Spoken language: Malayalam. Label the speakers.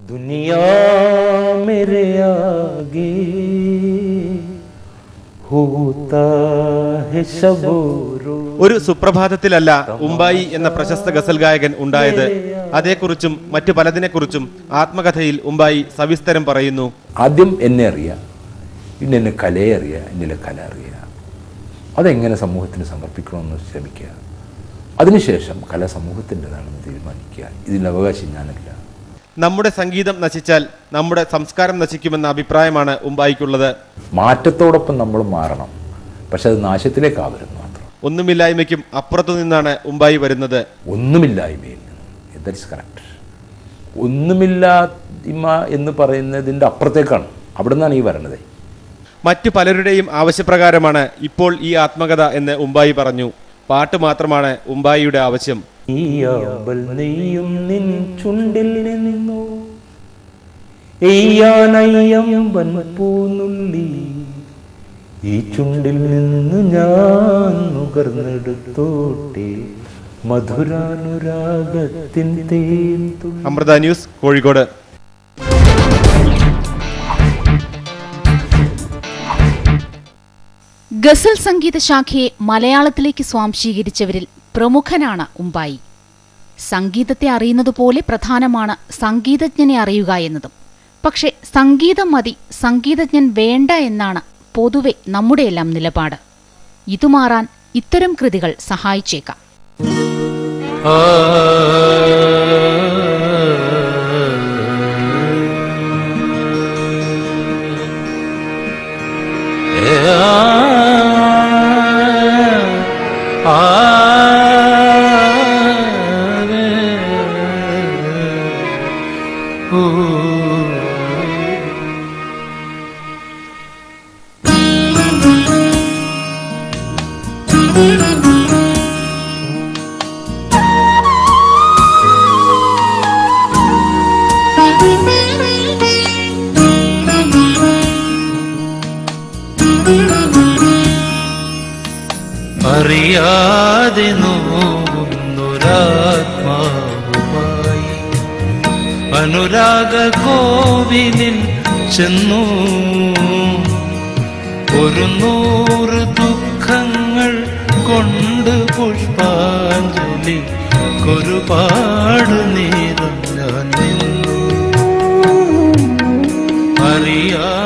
Speaker 1: दुनिया मेरे आगे होता है सब रो
Speaker 2: ഒരു സുപ്രഭാതത്തിലല്ല ഉമ്പായി എന്ന പ്രശസ്ത ഗസൽ ഗായകൻ ഉണ്ടായത് അതേക്കുറിച്ചും മറ്റു പലതിനെക്കുറിച്ചും ആത്മകഥയിൽ ഉമ്പായി സവിസ്തരം പറയുന്നു
Speaker 3: ആദ്യം എന്നെ അറിയുക പിന്നെ എന്നെ കലയെ അറിയുക എന്നിലെ കല അറിയുക അതെങ്ങനെ സമൂഹത്തിന് സമർപ്പിക്കണമെന്ന് ശ്രമിക്കുക അതിനുശേഷം കല സമൂഹത്തിൻ്റെതാണെന്ന് തീരുമാനിക്കുക ഇതിന് അവകാശം ഞാനല്ല
Speaker 2: നമ്മുടെ സംഗീതം നശിച്ചാൽ നമ്മുടെ സംസ്കാരം നശിക്കുമെന്ന അഭിപ്രായമാണ് ഉമ്പായിക്കുള്ളത്
Speaker 3: മാറ്റത്തോടൊപ്പം നമ്മൾ മാറണം പക്ഷെ അത് നാശത്തിലേക്കാവരുത് മാത്രം
Speaker 2: ഒന്നുമില്ലായ്മയ്ക്കും അപ്പുറത്തു നിന്നാണ് ഉമ്പായി വരുന്നത്
Speaker 3: ഒന്നുമില്ലായ്മയിൽ നിന്ന് ദറ്റ് ഇസ് കറക്റ്റ് ഒന്നുമില്ലായ്മ എന്ന് പറയുന്നതിൻ്റെ അപ്പുറത്തേക്കാണ് അവിടെ നിന്നാണ് ഈ വരണത്
Speaker 2: മറ്റു പലരുടെയും ആവശ്യപ്രകാരമാണ് ഇപ്പോൾ ഈ ആത്മകഥ എന്ന് ഉമ്പായി പറഞ്ഞു പാട്ട് മാത്രമാണ് ഉമ്പായിയുടെ ആവശ്യം
Speaker 1: ഈയാമ്പൽ നെയ്യും നിൻ ചുണ്ടിൽ നിന്നു എയ്യാനയ്യമ്പൻ പൂനുള്ളി ഈ ചുണ്ടിൽ നിന്ന് ഞാൻ നുകർന്നെടുത്തോട്ടെ മധുരാനുരാഗത്തിൻ തേൻ തുള്ളി
Speaker 2: അമൃത ന്യൂസ് കോഴിക്കോട്
Speaker 4: ഗസൽ സംഗീത ശാഖയെ മലയാളത്തിലേക്ക് സ്വാംശീകരിച്ചവരിൽ പ്രമുഖനാണ് ഉമ്പായി സംഗീതത്തെ അറിയുന്നതുപോലെ പ്രധാനമാണ് സംഗീതജ്ഞനെ അറിയുക എന്നതും പക്ഷെ സംഗീതം മതി സംഗീതജ്ഞൻ വേണ്ട എന്നാണ് പൊതുവെ നമ്മുടെയെല്ലാം നിലപാട് ഇതുമാറാൻ ഇത്തരം കൃതികൾ സഹായിച്ചേക്കാം
Speaker 5: അറിയാതെ നോവുന്നൊരാത്മാവുമായി അനുരാഗ കോവിലിൽ ചെന്നു ഒരു നൂറ് ദുഃഖങ്ങൾ കൊണ്ട് പുഷ്പാഞ്ജലി ഒരുപാട് നേരം ഞാൻ നിന്നു അറിയാ